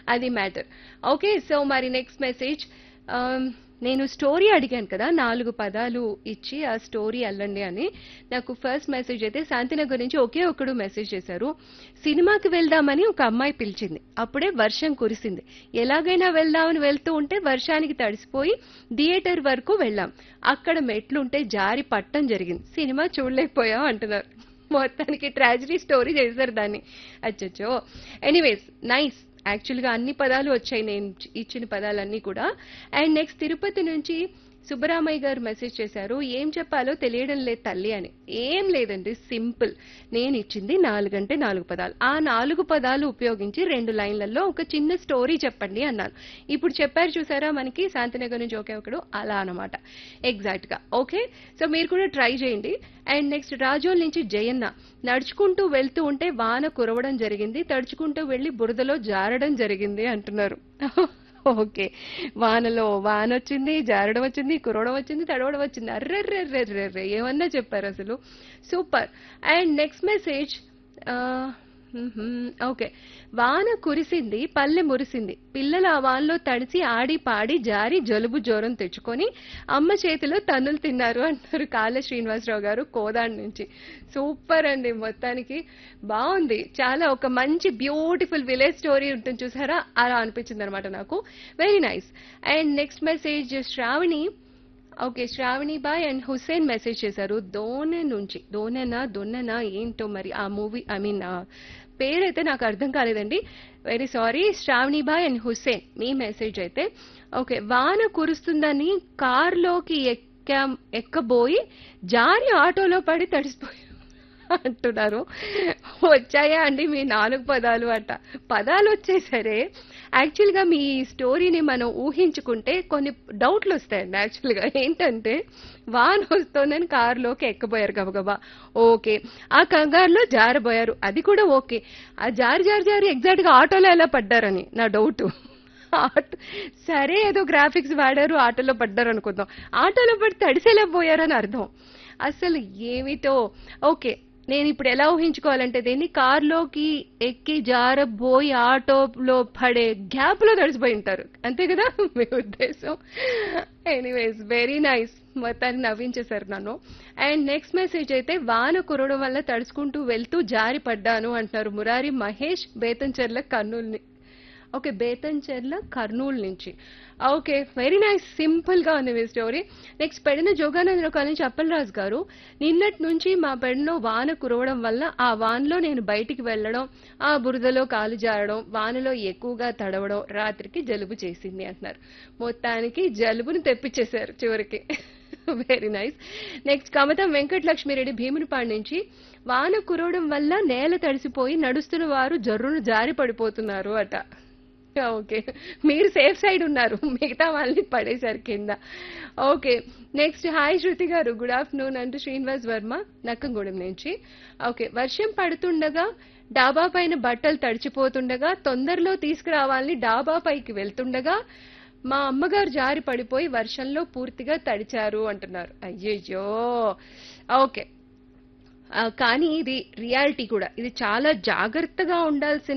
అది matter okay so మరి next message నేను స్టోరీ అడిగాను కదా నాలుగు పదాలు ఇచ్చి ఆ స్టోరీ అల్లండి అని నాకు ఫస్ట్ మెసేజ్ అయితే శాంతినగర్ నుంచి ఒకే ఒక్కడు మెసేజ్ చేశారు సినిమాకి వెళ్దామని ఒక అమ్మాయి పిలిచింది అప్పుడే వర్షం కురిసింది ఎలాగైనా వెళ్దామని వెళ్తూ ఉంటే వర్షానికి తడిసిపోయి థియేటర్ వరకు వెళ్ళాం అక్కడ మెట్లుంటే జారి పట్టం జరిగింది సినిమా చూడలేకపోయాం అంటున్నారు మొత్తానికి ట్రాజడీ స్టోరీ చేశారు దాన్ని అచ్చచ్చో ఎనీవేస్ నైస్ యాక్చువల్గా అన్ని పదాలు వచ్చాయి నేను ఇచ్చిన పదాలన్నీ కూడా అండ్ నెక్స్ట్ తిరుపతి నుంచి సుబ్బరామయ్య గారు మెసేజ్ చేశారు ఏం చెప్పాలో తెలియడం లేదు తల్లి అని ఏం లేదండి సింపుల్ నేను ఇచ్చింది నాలుగంటే నాలుగు పదాలు ఆ నాలుగు పదాలు ఉపయోగించి రెండు లైన్లలో ఒక చిన్న స్టోరీ చెప్పండి అన్నాను ఇప్పుడు చెప్పారు చూసారా మనకి శాంతినగర్ నుంచి ఒకే ఒకడు అలా అనమాట ఎగ్జాక్ట్ గా ఓకే సో మీరు కూడా ట్రై చేయండి అండ్ నెక్స్ట్ రాజోల్ నుంచి జయన్న నడుచుకుంటూ వెళ్తూ ఉంటే వాన కురవడం జరిగింది తడుచుకుంటూ వెళ్లి బురదలో జారడం జరిగింది అంటున్నారు ఓకే వానలో వాన వచ్చింది జారడం వచ్చింది కురవడం వచ్చింది తడవడం వచ్చింది అర్రెర్రెర్రెర్రె ఏమన్నా చెప్పారు అసలు super and next message okay వాన కురిసింది పల్లె మురిసింది పిల్లలు ఆ వానలో తడిసి ఆడి పాడి జారి జలుబు జ్వరం తెచ్చుకొని అమ్మ చేతిలో తన్నులు తిన్నారు అంటారు కాళ్ళ శ్రీనివాసరావు గారు కోదాడ్ నుంచి సూపర్ అండి మొత్తానికి బాగుంది చాలా ఒక మంచి బ్యూటిఫుల్ విలేజ్ స్టోరీ ఉంటుంది చూసారా అలా అనిపించింది అనమాట నాకు very nice and next message Shravani okay Shravani Bai and Hussain message చేశారు దోనె నుంచి దోనెనా దొన్నెనా ఏంటో మరి ఆ మూవీ ఐ మీన్ పేరైతే నాకు అర్థం కాలేదండి very sorry Shravani Bai and Hussain మీ మెసేజ్ అయితే ఓకే వాన కురుస్తుందని కార్లోకి ఎక్కా ఎక్కబోయి జారి ఆటోలో పడి తడిసిపోయి అంటున్నారు వచ్చాయా అండి మీ నాలుగు పదాలు అట పదాలు వచ్చాయి సరే యాక్చువల్గా మీ స్టోరీని మనం ఊహించుకుంటే కొన్ని డౌట్లు వస్తాయండి యాక్చువల్గా ఏంటంటే వాన్ వస్తోందని కారులోకి ఎక్కబోయారు గబగబా ఓకే ఆ కంగారులో జారబోయారు అది కూడా ఓకే ఆ జారి జారి జారి ఎగ్జాక్ట్గా ఆటోలో ఎలా పడ్డారని నా డౌట్ ఆటో సరే ఏదో గ్రాఫిక్స్ వాడారు ఆటోలో పడ్డారు అనుకుందాం ఆటోలో పడి తడిసేలా పోయారని అర్థం అసలు ఏమిటో ఓకే నేను ఇప్పుడు ఎలా ఊహించుకోవాలంటే దీన్ని కార్లోకి ఎక్కి జారబోయి ఆటోలో పడే గ్యాప్ లో తడిసిపోయి ఉంటారు అంతే కదా మీ ఉద్దేశం ఎనీవేస్ వెరీ నైస్ మొత్తాన్ని నవ్వించేశారు నన్ను అండ్ నెక్స్ట్ మెసేజ్ అయితే వాన కురవడం వల్ల తడుచుకుంటూ వెళ్తూ జారి పడ్డాను అంటున్నారు మురారి మహేష్ బేతంచెర్ల కర్నూలు ఓకే బేతంచెర్ల కర్నూలు నుంచి ఓకే వెరీ నైస్ సింపుల్ గా ఉంది మీ స్టోరీ నెక్స్ట్ పెడిన జోగానందరావు కాలనీ నుంచి అప్పలరాజు గారు నిన్నటి నుంచి మా పెడలో వాన కురవడం వల్ల ఆ వానలో నేను బయటికి వెళ్ళడం ఆ బురదలో కాలు జారడం వానలో ఎక్కువగా తడవడం రాత్రికి జలుబు చేసింది అంటున్నారు మొత్తానికి జలుబును తెప్పించేశారు చివరికి very nice next Kamatham Venkatalakshmireddy Bheemunipadu నుంచి వాన కురవడం వల్ల నేల తడిసిపోయి నడుస్తున్న వారు జర్రును జారి పడిపోతున్నారు అట ఓకే మీరు సేఫ్ సైడ్ ఉన్నారు మిగతా వాళ్ళని పడేశారు కింద ఓకే నెక్స్ట్ హాయ్ శృతి గారు గుడ్ ఆఫ్టర్నూన్ అంటూ శ్రీనివాస్ వర్మ నక్కంగూడెం నుంచి ఓకే వర్షం పడుతుండగా డాబా పైన బట్టలు తడిచిపోతుండగా తొందరలో తీసుకురావాలని డాబా పైకి వెళ్తుండగా మా అమ్మగారు జారి పడిపోయి వర్షంలో పూర్తిగా తడిచారు అంటున్నారు అయ్యయ్యో ఓకే కానీ ఇది రియాలిటీ కూడా ఇది చాలా జాగ్రత్తగా ఉండాల్సిన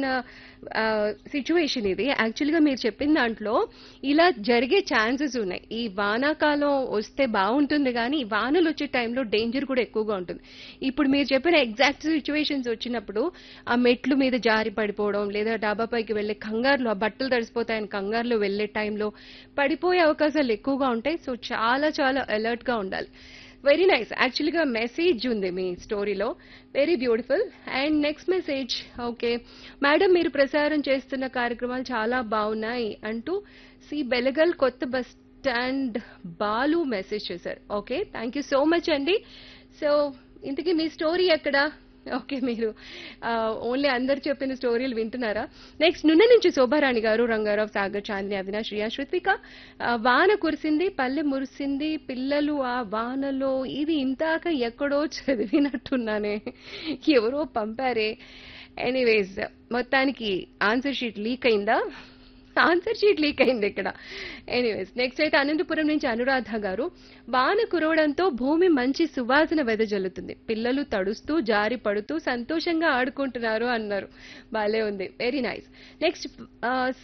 సిచ్యువేషన్ ఇది యాక్చువల్గా మీరు చెప్పిన దాంట్లో ఇలా జరిగే ఛాన్సెస్ ఉన్నాయి ఈ వానాకాలం వస్తే బాగుంటుంది కానీ ఈ వానలు వచ్చే టైంలో డేంజర్ కూడా ఎక్కువగా ఉంటుంది ఇప్పుడు మీరు చెప్పిన ఎగ్జాక్ట్ సిచ్యువేషన్స్ వచ్చినప్పుడు ఆ మెట్లు మీద జారి పడిపోవడం లేదా డాబా పైకి వెళ్లే కంగారులో ఆ బట్టలు తడిసిపోతాయని కంగారులో వెళ్లే టైంలో పడిపోయే అవకాశాలు ఎక్కువగా ఉంటాయి సో చాలా చాలా అలర్ట్ గా ఉండాలి వెరీ నైస్ యాక్చువల్గా మెసేజ్ ఉంది మీ స్టోరీలో very beautiful and next message okay madam మీరు ప్రసారం చేస్తున్న కార్యక్రమాలు చాలా బాగున్నాయి అంటూ సి బెలగల్ కొత్త బస్ స్టాండ్ బాలు మెసేజ్ చేశారు okay thank you so much అండి సో ఇంతకీ మీ స్టోరీ ఎక్కడ ఓకే మీరు ఓన్లీ అందరు చెప్పిన స్టోరీలు వింటున్నారా నెక్స్ట్ నిన్న నుంచి శోభారాణి గారు రంగారావు సాగర్ చాందిని అవినాష్ రియా శృత్విక వాన కురిసింది పల్లె మురిసింది పిల్లలు ఆ వానలో ఇది ఇంతాక ఎక్కడో చదివినట్టున్నానే ఎవరో పంపారే ఎనీవేస్ మొత్తానికి ఆన్సర్ షీట్ లీక్ అయిందా ఆన్సర్ షీట్ లీక్ అయింది ఇక్కడ ఎనీవేస్ నెక్స్ట్ అయితే అనంతపురం నుంచి అనురాధ గారు వాన కురవడంతో భూమి మంచి సువాసన వెదజల్లుతుంది పిల్లలు తడుస్తూ జారి పడుతూ సంతోషంగా ఆడుకుంటున్నారు అన్నారు బాలే ఉంది వెరీ నైస్ నెక్స్ట్